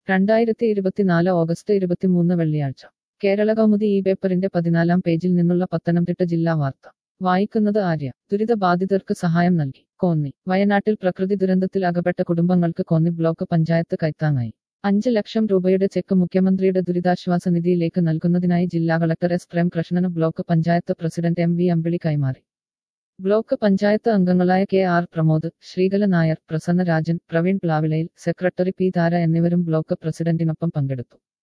രണ്ടായിരത്തി ഇരുപത്തിനാല് ഓഗസ്റ്റ് ഇരുപത്തിമൂന്ന് വെള്ളിയാഴ്ച കേരള കൗമുദി ഈ പേപ്പറിന്റെ പതിനാലാം പേജിൽ നിന്നുള്ള പത്തനംതിട്ട ജില്ലാ വാർത്ത വായിക്കുന്നത് ആര്യ ദുരിതബാധിതർക്ക് സഹായം നൽകി കോന്നി വയനാട്ടിൽ പ്രകൃതി ദുരന്തത്തിൽ അകപ്പെട്ട കുടുംബങ്ങൾക്ക് കോന്നി ബ്ലോക്ക് പഞ്ചായത്ത് കൈത്താങ്ങായി അഞ്ച് ലക്ഷം രൂപയുടെ ചെക്ക് മുഖ്യമന്ത്രിയുടെ ദുരിതാശ്വാസ നിധിയിലേക്ക് നൽകുന്നതിനായി ജില്ലാ കളക്ടർ എസ് പ്രേംകൃഷ്ണന് block panchayat president M V Ambili കൈമാറി ബ്ലോക്ക് പഞ്ചായത്ത് അംഗങ്ങളായ കെ ആർ പ്രമോദ് ശ്രീകല നായർ പ്രസന്ന രാജൻ പ്രവീൺ പ്ലാവിളയിൽ സെക്രട്ടറി പി താര എന്നിവരും ബ്ലോക്ക് പ്രസിഡന്റിനൊപ്പം പങ്കെടുത്തു